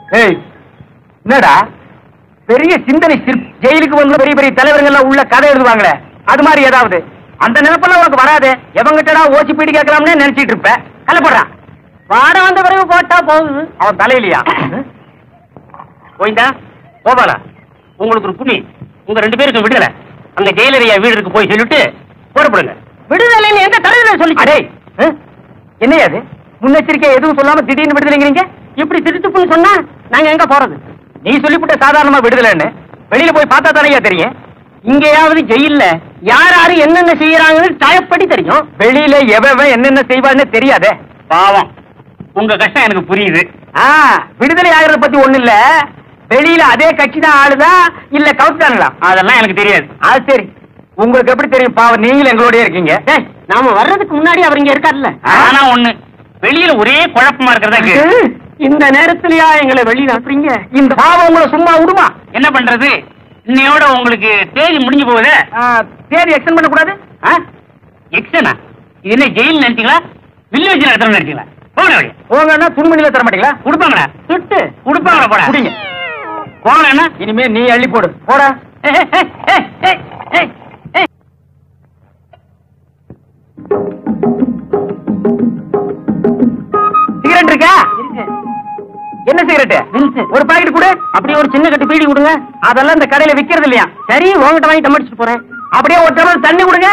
ஏய் என்னடா பெரிய சிந்தனை சிற் ஜெயிலுக்கு வந்து பெரிய பெரிய தலைவர்கள் எல்லாம் உள்ள கதை எழுதுவாங்களே அது மாதிரி ஏதாவது அந்த நினைப்பெல்லாம் உனக்கு வராது எவங்கிட்டடா ஓசி பீடி கேட்கலாம்னு நினைச்சிட்டு இருப்ப கலப்படுறான் வாட வந்த பிறகு போட்டா போகுது அவன் தலையிலையா போயிந்தா கோபாலா உங்களுக்கு ஒரு புண்ணி உங்க ரெண்டு பேருக்கு விடுதலை அந்த ஜெயிலரியா வீடு இருக்கு போய் சொல்லிட்டு போடப்படுங்க விடுதலைன்னு எந்த தலைவர் சொல்லி அடே என்னையா அது முன்னெச்சரிக்கை எதுவும் சொல்லாம திடீர்னு விடுதலைங்கிறீங்க இப்படி திருட்டுப்புன்னு சொன்னா நாங்க எங்க போறது நீ சொல்லிவிட்ட சாதாரணமா விடுதலைன்னு வெளியில போய் பார்த்தா தானையா தெரியும் இங்கேயாவது ஜெயில்ல யார் யாரு என்னென்ன செய்யறாங்கன்னு டயப்படி தெரியும் வெளியில எவன் என்னென்ன செய்வான்னு தெரியாதே பாவம் உங்க கஷ்டம் எனக்கு புரியுது ஆ விடுதலை ஆகிறத பத்தி ஒண்ணு இல்ல வெளியில அதே கட்சி தான் ஆளுதா இல்ல கவுத்தானுங்களா அதெல்லாம் எனக்கு தெரியாது அது சரி உங்களுக்கு எப்படி தெரியும் பாவம் நீங்களும் எங்களோடய இருக்கீங்க ஏய், நாம வர்றதுக்கு முன்னாடி அவர் இங்க இருக்கார்ல ஆனா ஒண்ணு வெளியில ஒரே குழப்பமா இருக்கிறதா இருக்கு. இந்த நேரத்திலயா எங்களை வெளியில அனுப்புறீங்க இந்த பாவம் உங்களை சும்மா விடுமா என்ன பண்றது இன்னையோட உங்களுக்கு தேதி முடிஞ்சு போகுதே ஆ, தேதி எக்ஸ்டெண்ட் பண்ண கூடாது எக்ஸனா இது என்ன ஜெயில் நினைச்சீங்களா வில்லேஜ் நடத்துறோம் நினைச்சீங்களா போங்க வழி போங்கன்னா துணிமணியில தர மாட்டீங்களா கொடுப்பாங்களா சுட்டு கொடுப்பாங்களா போடா குடிங்க போங்க என்ன இனிமே நீ அள்ளி போடு போடா சிகரெட் இருக்கா என்ன சிகரெட் ஒரு பாக்கெட் கொடு அப்படியே ஒரு சின்ன கட்டு பீடி கொடுங்க அதெல்லாம் இந்த கடையில விக்கிறது இல்லையா சரி உங்ககிட்ட வாங்கி தம்மடிச்சுட்டு போறேன் அப்படியே ஒரு டம்ளர் தண்ணி கொடுங்க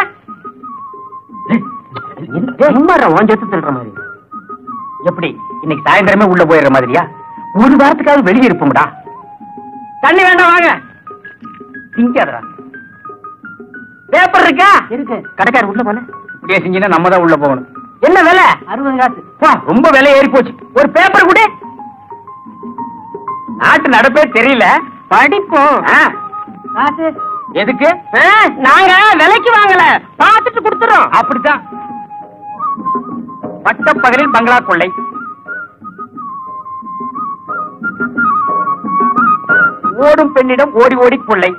சும்மாறா உன் ஜெத்து தள்ளுற மாதிரி எப்படி இன்னைக்கு சாயந்தரமே உள்ள போயிடுற மாதிரியா ஒரு வாரத்துக்காவது வெளியே இருப்போம்டா தண்ணி வேண்டாம் வாங்க திங்காதடா பேப்பர் இருக்கா இருக்கு கடைக்காரர் உள்ள போன இப்படியே செஞ்சீங்கன்னா நம்ம தான் உள்ள போகணும் என்ன விலை அறுபது காசு பா, ரொம்ப விலை ஏறி போச்சு ஒரு பேப்பர் கூட நாட்டு நடப்பே தெரியல படிப்போம் ஆ, காசு எதுக்கு ஆ, நாங்க விலைக்கு வாங்கல பார்த்துட்டு கொடுத்துறோம் அப்படித்தான் பட்டப்பகலில் பங்களா கொள்ளை ஓடும் பெண்ணிடம் ஓடி ஓடி கொள்ளை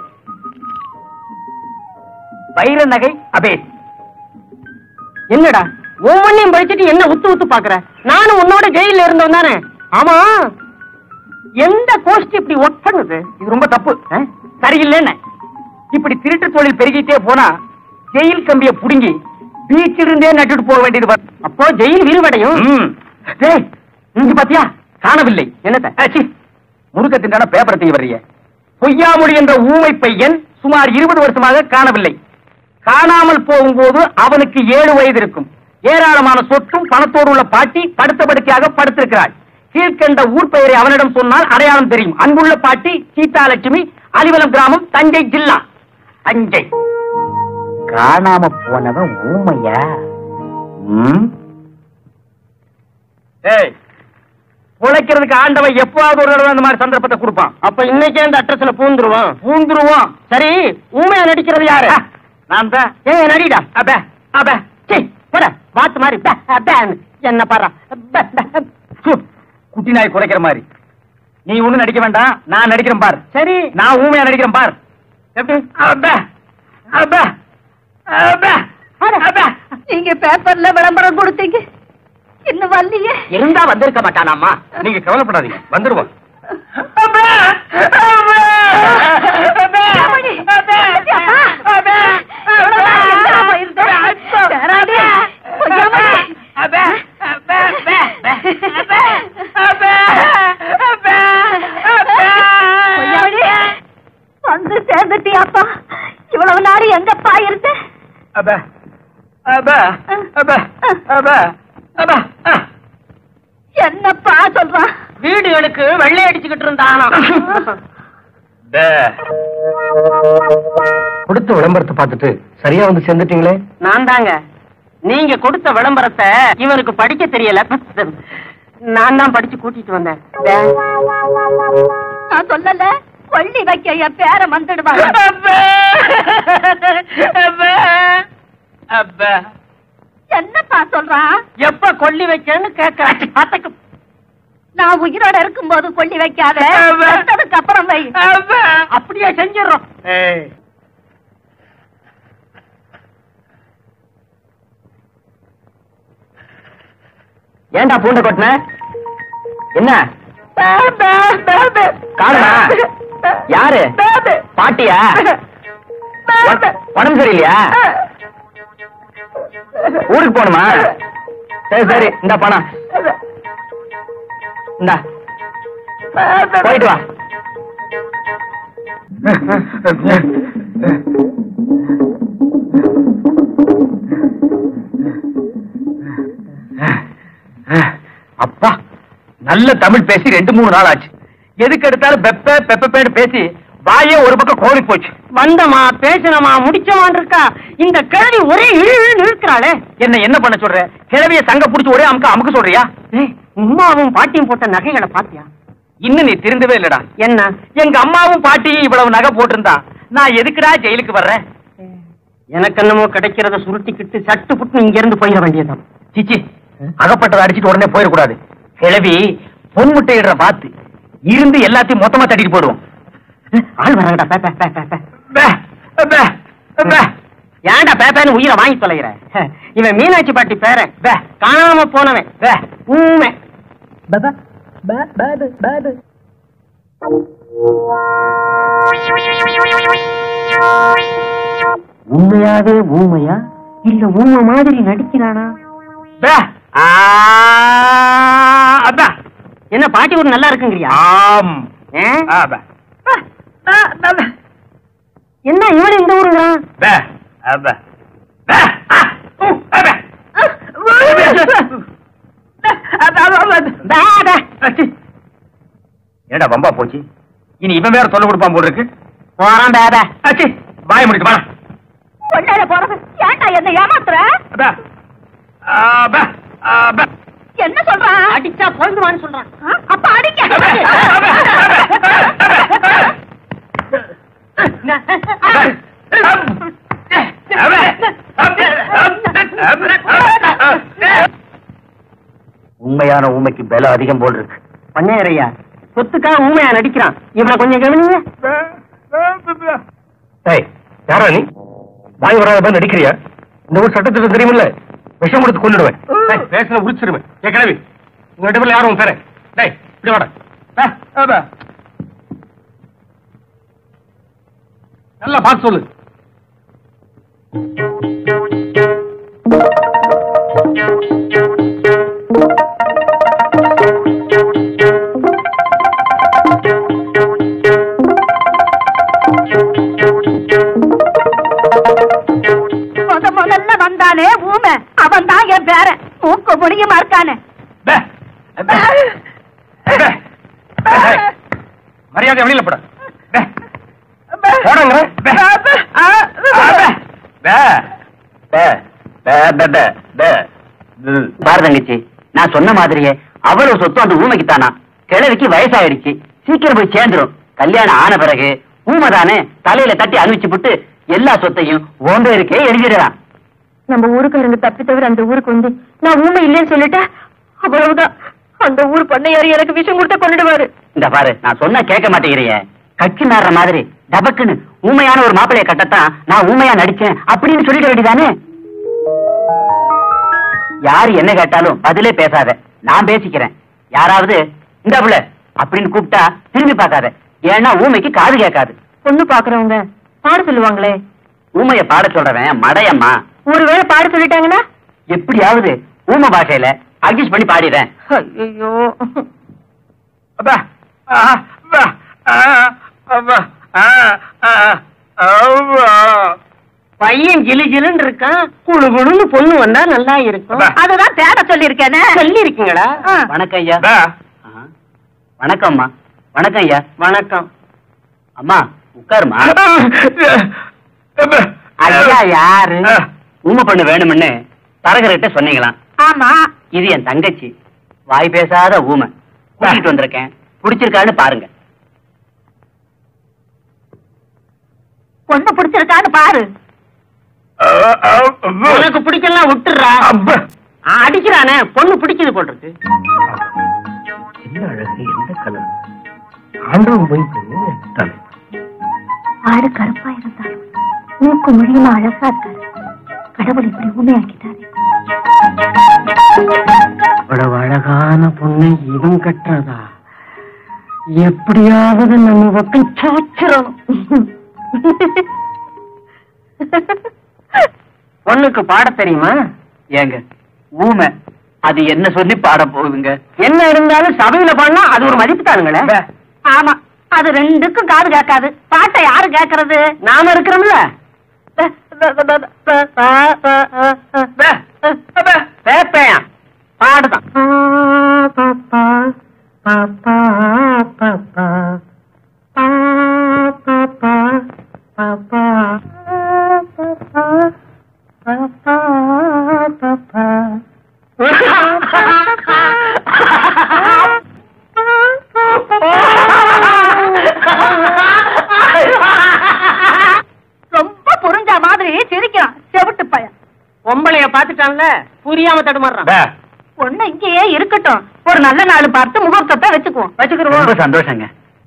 வைர நகை அபேஸ் என்னடா ஒவ்வொன்னையும் படிச்சுட்டு என்ன உத்து உத்து பாக்குற நானும் உன்னோட ஜெயில இருந்தோம் தானே ஆமா எந்த கோஷ்டி இப்படி ஒர்க் பண்ணுது இது ரொம்ப தப்பு ஆ? சரியில்லைன்னு இப்படி திருட்டு தொழில் பெருகிட்டே போனா ஜெயில் கம்பிய புடுங்கி பீச்சிருந்தே நட்டுட்டு போக வேண்டியது வரும். அப்போ ஜெயில் விரிவடையும் ம். டேய், இங்க பாத்தியா காணவில்லை என்னத்த ஆச்சி, முறுக்க திண்டான பேப்பர் தீ வர்றிய பொய்யாமொழி என்ற ஊமை பையன் சுமார் இருபது வருஷமாக காணவில்லை காணாமல் போகும்போது அவனுக்கு ஏழு வயது இருக்கும் ஏராளமான சொத்தும் பணத்தோடு உள்ள பாட்டி படுத்த படுக்கையாக படுத்திருக்கிறாள் கீழ்கண்ட ஊர் பெயரை அவனிடம் சொன்னால் அடையாளம் தெரியும் அன்புள்ள பாட்டி சீதாலட்சுமி அலிவலம் கிராமம் தஞ்சை ஜில்லா தஞ்சை காணாம போனவன் ஊமையா ஏய் உழைக்கிறதுக்கு ஆண்டவன் எப்பவாவது ஒரு தடவை அந்த மாதிரி சந்தர்ப்பத்தை கொடுப்பான் அப்ப இன்னைக்கே அந்த அட்ரஸ்ல பூந்துருவான் பூந்துருவோம் சரி ஊமையா நடிக்கிறது யாரு நான் தான் ஏய் நடிடா அப அப சீ, போட வாத்து மாதிரி பே, பேன்னு. என்ன பாரு பே, பே. சு, குட்டி நாய் குறைக்கிற மாதிரி நீ ஒண்ணு நடிக்க வேண்டாம் நான் நடிக்கிறேன் பார் சரி நான் ஊமையா நடிக்கிறேன் பார் எப்படி அப அப அப அப நீங்க பேப்பர்ல விளம்பரம் கொடுத்தீங்க இன்னும் வரலையே இருந்தா வந்திருக்க மாட்டானாமா நீங்க கவலைப்படாதீங்க வந்துருவோம் வந்து சேர்ந்துட்டியாப்பா இவ்வளவு நாள் எங்கப்பா இருந்த அப அப அப அப அப என்னப்பா சொல்றான் வீடுகளுக்கு வெள்ளை அடிச்சுக்கிட்டு இருந்தானா கொடுத்த விளம்பரத்தை பார்த்துட்டு சரியா வந்து சேர்ந்துட்டீங்களே நான் தாங்க நீங்க கொடுத்த விளம்பரத்தை இவனுக்கு படிக்க தெரியல நான் தான் படிச்சு கூட்டிட்டு வந்தேன் டே. நான் சொல்லல கொள்ளி வைக்க என் பேர வந்துடுவாங்க என்னப்பா சொல்றான் எப்ப கொல்லி வைக்கன்னு கேட்கறேன் அத்தைக்கு நான் உயிரோட இருக்கும்போது கொள்ளி வைக்காத செத்ததுக்கு அப்புறம் வை அப்படியே செஞ்சிடறோம் ஏன்டா பூண்டை கொட்டின என்ன காணுமா யாரு பாட்டியா உட- உடம்பு சரியில்லையா ஊருக்கு போகணுமா சரி சரி இந்த பணம் இந்தா போயிட்டு வா அப்பா நல்ல தமிழ் பேசி ரெண்டு மூணு நாள் ஆச்சு எதுக்கு எடுத்தாலும் பெப்ப பெப்பேன்னு பேசி வாயே ஒரு பக்கம் கோழி போச்சு வந்தமா பேசினமா முடிச்சமான் இருக்கா இந்த கிழவி ஒரே இழு இழுன்னு இழுக்கிறாளே என்ன என்ன பண்ண சொல்ற கிழவிய சங்க புடிச்சு ஒரே அமுக்க அமுக்க சொல்றியா ஏய், உம்மாவும் பாட்டியும் போட்ட நகைகளை பாத்தியா இன்னும் நீ திருந்தவே இல்லடா என்ன எங்க அம்மாவும் பாட்டியும் இவ்வளவு நகை போட்டிருந்தா நான் எதுக்குடா ஜெயிலுக்கு வர்றேன் எனக்கு என்னமோ கிடைக்கிறத சுருட்டிக்கிட்டு சட்டு புட்டு இங்க இருந்து போயிட வேண்டியதுதான் சிச்சி அகப்பட்டதை அடிச்சிட்டு உடனே போயிடக்கூடாது கிழவி பொன் முட்டையிடுற பாத்து இருந்து எல்லாத்தையும் மொத்தமா தட்டிட்டு போடுவோம் ஆள் வராங்கடா பே, பே, பே, பே, பே. பே, பே, பே. ஏன்டா பேப்பேன்னு உயிரை வாங்கி தொலைகிற இவன் மீனாட்சி பாட்டி பேரன் பே, காணாம போனவன் பே, ஊமை பபா, பே, பேது, பேது. உண்மையாவே ஊமையா இல்ல ஊமை மாதிரி நடிக்கிறானா பே. ஆ, அதான். என்ன பாட்டி ஒரு நல்லா இருக்குங்கிறியா ஆம் ஏ? ஆ, பே. என்ன இவன் இந்த ஊருங்கிறான் பே, ஆ, பே. பே, ஆ, ஊ, ஆ, பே. பே, பே. அச்சி. என்னடா வம்பா போச்சு இனி இவன் வேற தொல்லை கொடுப்பான் போல இருக்கு போறான் பே, பே. அச்சி வாய முடிச்சு வாடா கொள்ளையில போறது ஏன்டா என்ன ஏமாத்துற பே. ஆ, பே, ஆ, பே. என்ன சொல்றான் அடிச்சா பொழுதுவான்னு சொல்றான் ஆ, அப்ப அடிக்க உண்மையான ஊமைக்கு பலம் அதிகம் போல் இருக்கு பண்ணையரையா சொத்துக்காக ஊமையா நடிக்கிறான் இவனை கொஞ்சம் கவனிங்க ஏய் யாரா நீ வாய் வராத நடிக்கிறியா இந்த ஊர் சட்டத்திட்டம் தெரியுமில்ல விஷம் கொடுத்து கொண்டுடுவேன் பேசுன உரிச்சிருவேன் ஏ கிளவி உங்க ரெண்டு பேர்ல யாரும் பேர டேய் இப்படி வாடா டே, ஆ, பே. நல்லா பார்த்து சொல்லு முத முதல்ல வந்தானே ஊமை அவன் தான் என் பேரன் மூக்கு முடியுமா இருக்கானே பே. பே. பே. ஏய், மரியாதை வெளியில போட பே. போடுங்க பே. ஆ, பே. பே. பே. பே, பே, பே, பே. ம். பாரு தங்கச்சி நான் சொன்ன மாதிரியே அவ்வளவு சொத்து அந்த ஊமைக்கு தானா கிழவிக்கு வயசாயிடுச்சு சீக்கிரம் போய் சேர்ந்துரும் கல்யாணம் ஆன பிறகு ஊமை தானே தலையில தட்டி அனுப்பிச்சு விட்டு எல்லா சொத்தையும் ஓன் பேருக்கே எழுதிடலாம் நம்ம ஊருக்காரங்க தப்பி தவிர அந்த ஊருக்கு வந்து நான் ஊமை இல்லைன்னு சொல்லிட்டா அவ்வளவுதான் அந்த ஊர் பண்ணையாரு எனக்கு விஷம் கொடுத்த கொண்டுடுவாரு இந்த பாரு நான் சொன்னா கேட்க மாட்டேங்கிறிய கட்சி மாறுற மாதிரி டபக்குன்னு ஊமையான ஒரு மாப்பிளைய கட்டத்தான் நான் ஊமையா நடிச்சேன் அப்படின்னு சொல்லிட வேண்டியதானே யாரு என்ன கேட்டாலும் பதிலே பேசாத நான் பேசிக்கிறேன் யாராவது இந்த புள்ள அப்படின்னு கூப்பிட்டா திரும்பி பார்க்காத ஏன்னா ஊமைக்கு காது கேட்காது பொண்ணு பாக்குறவங்க பாட சொல்லுவாங்களே ஊமைய பாட சொல்றவன் மடையம்மா ஒருவேளை பாட சொல்லிட்டாங்கன்னா எப்படியாவது ஊமை பாஷையில அட்ஜஸ்ட் பண்ணி பாடிடுறேன் ஐயோ அப்பா. ஆ, அப்பா. ஆ, அப்பா. ஆ, ஆ, அவ்வா. பையன் ஜிலு ஜிலுன்னு இருக்கான் குழு குழுன்னு பொண்ணு வந்தா நல்லா இருக்கும் அப்பா. அதுதான் தேட சொல்லி இருக்கேனே சொல்லி இருக்கீங்களா வணக்கம் ஐயா அப்பா. ஆஹா. வணக்கம் அம்மா வணக்கம் ஐயா வணக்கம் அம்மா உட்காருமா அப்பா. ஐயா யாரு ஆ. ஊமை பண்ண வேணும்னு தரகர்கிட்ட சொன்னீங்களாம் ஆமா இது என் தங்கச்சி வாய் பேசாத ஊமை கூட்டிட்டு வந்திருக்கேன் பிடிச்சிருக்கான்னு பாருங்க பொண்ணு பிடிச்சிருக்கான்னு பாரு ஆ, ஆ, அப்பா. உனக்கு பிடிக்கலாம் விட்டுறா அப்பா. அடிக்கிறானே பொண்ணு பிடிக்குது போடுறது என்ன அழகு எந்த கலர் ஆண்டவன் போய் தலை ஆடு கருப்பா இருந்தாலும் மூக்கு மொழியுமா அழகா இருக்காரு கடவுள் இப்படி ஊமையாக்கிட்டாரு இவ்வளவு அழகான பொண்ணை இவன் கட்டுறதா எப்படியாவது நம்ம பக்கம் சாச்சிடணும் பொண்ணுக்கு பாட தெரியுமா ஏங்க ஊமை அது என்ன சொல்லி பாட போகுதுங்க என்ன இருந்தாலும் சபையில பாடினா அது ஒரு மதிப்பு தானுங்களே ஆமா அது ரெண்டுக்கும் காது கேட்காது பாட்டை யாரு கேக்குறது நாம இருக்கிறோம்ல பேப்பையா பாடுதான் ரொம்ப புரிஞ்ச மாதிரி சிரிக்கிறான் செவிட்டு பையன் பொம்பளைய பாத்துட்டான்ல புரியாம தடுமாறுறான் பொண்ணு இங்கேயே இருக்கட்டும் ஒரு நல்ல நாள் பார்த்து முகூர்த்தத்தை வச்சுக்குவோம் ரொம்ப வச்சுக்கிறோம் சந்தோஷங்க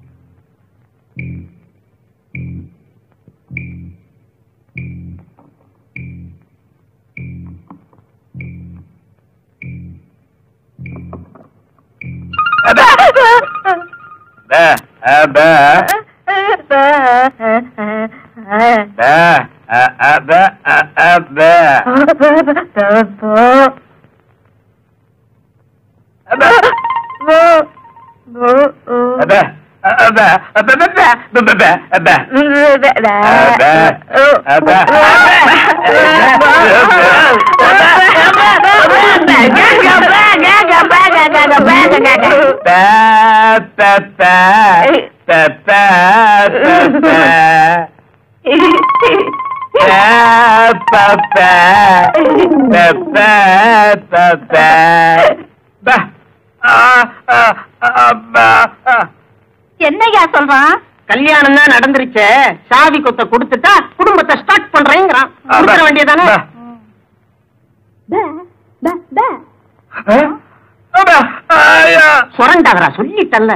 என்னையா சொல்றான் கல்யாணம் தான் நடந்துருச்சே சாவி கொத்த கொடுத்துட்டா குடும்பத்தை ஸ்டார்ட் பண்றேங்கிறான் கொடுக்க வேண்டியதானே சுரண்டாதரா சொல்லிட்டல்ல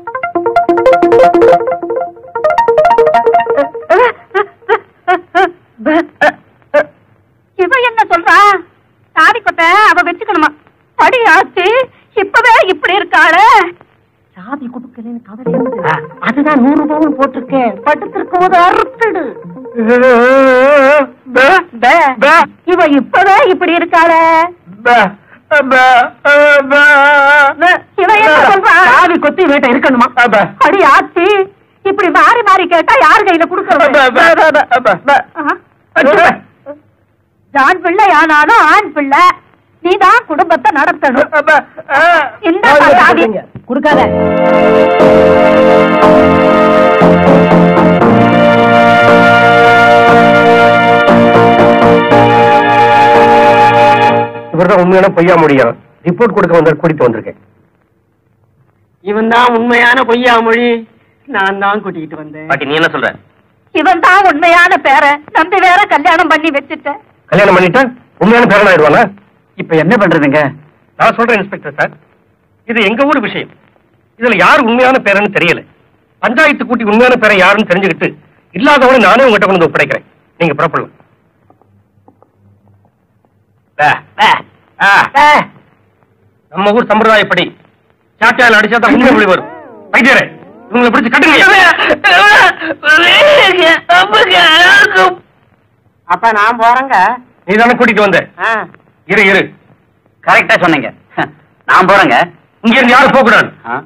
இவ என்ன சொல்றா சாதி கொட்டை அவ வச்சுக்கணுமா படி ஆச்சு இப்பவே இப்படி இருக்காளே சாவி கொடுக்கலன்னு கவலை இருக்கு. அதுதான் நூறு பவுன் போட்டிருக்கேன் படுத்திருக்கும் போது அறுத்துடு இவ இப்பவே இப்படி இருக்காளே இவ என்ன சொல்றா சாவி கொத்தி வீட்டை இருக்கணுமா படி ஆச்சு இப்படி மாறி மாறி கேட்டா யார் கையில கொடுக்கறது ஆண் பிள்ளை ஆனாலும் ஆண் பிள்ளை நீதான் குடும்பத்தை நடத்தணும் இந்த சாவி கொடுக்காத இவர்தான் உண்மையான பொய்யா முடியும் ரிப்போர்ட் கொடுக்க வந்த கூட்டிட்டு வந்திருக்கேன் இவன் தான் உண்மையான பொய்யா மொழி நான் தான் கூட்டிகிட்டு வந்தேன் பாட்டி நீ என்ன சொல்ற இவன் தான் உண்மையான பேரை நம்பி வேற கல்யாணம் பண்ணி வச்சுட்டேன் கல்யாணம் பண்ணிட்டா உண்மையான பேரன் ஆயிடுவானா இப்ப என்ன பண்றதுங்க நான் சொல்றேன் இன்ஸ்பெக்டர் சார் இது எங்க ஊர் விஷயம் இதுல யார் உண்மையான பேரன்னு தெரியல பஞ்சாயத்து கூட்டி உண்மையான பேரை யாருன்னு தெரிஞ்சுக்கிட்டு இல்லாதவனை நானே உங்ககிட்ட கொண்டு வந்து ஒப்படைக்கிறேன் நீங்க புறப்படலாம் பே, பே, ஆ. நம்ம ஊர் சம்பிரதாயப்படி சாட்டியால் அடிச்சா தான் உண்மை மொழி வரும் வைத்தியரே இவங்களை பிடிச்சு கட்டுங்க அப்ப நான் போறேங்க நீ தானே கூட்டிட்டு வந்த ஆ. இரு இரு கரெக்டா சொன்னீங்க நான் போறேங்க இங்க இருந்து யாரும் போக கூடாது ஆ.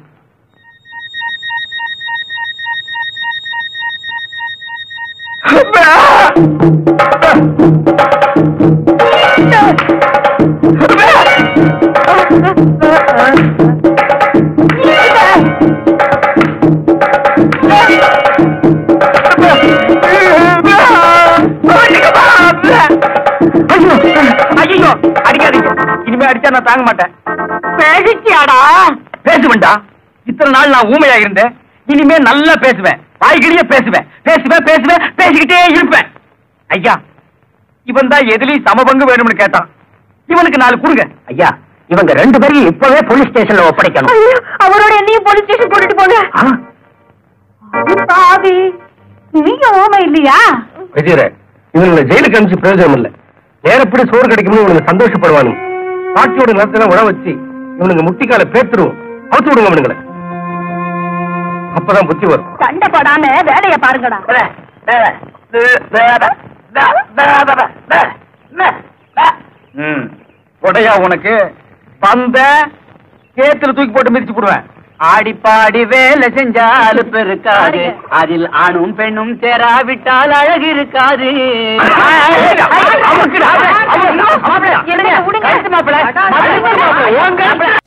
ஐயோ அடிக்காதீங்க இனிமே அடிச்சா நான் தாங்க மாட்டேன் பேசிச்சியாடா பேசுவேன்டா இத்தனை நாள் நான் ஊமையா இருந்தேன் இனிமே நல்லா பேசுவேன் வாய்கிழிய பேசுவேன் பேசுவேன் பேசுவேன் பேசிக்கிட்டே இருப்பேன் ஐயா இவன் தான் எதுலயும் சமபங்கு வேணும்னு கேட்டான் இவனுக்கு நாலு கொடுங்க ஐயா இவங்க ரெண்டு பேரையும் இப்பவே போலீஸ் ஸ்டேஷன்ல ஒப்படைக்கணும் அவரோட என்னையும் போலீஸ் ஸ்டேஷன் போட்டுட்டு போங்க ஆ? பாவி நீங்க ஓமை இல்லையா வைத்தியரே இவங்களை ஜெயிலுக்கு அனுப்பிச்சு பிரயோஜனம் இல்ல நேரப்படி சோறு கிடைக்கும்னு இவனுங்க சந்தோஷப்படுவானுங்க பாட்டியோட நிலத்துல உழ வச்சு இவனுங்க முட்டிக்கால பேத்துருவோம் அவுத்து விடுங்க இவனுங்களை அப்பதான் புத்தி வரும் சண்டை போடாம வேலைய பாருங்கடா ம் உடையா உனக்கு வந்த சேத்துல தூக்கி போட்டு மிதிச்சு போடுவேன் ஆடி பாடி வேலை செஞ்சாலு பெருக்காது அதில் ஆணும் பெண்ணும் சேராவிட்டால் அழகு இருக்காது என்னங்க, விடுங்க. மாப்பிள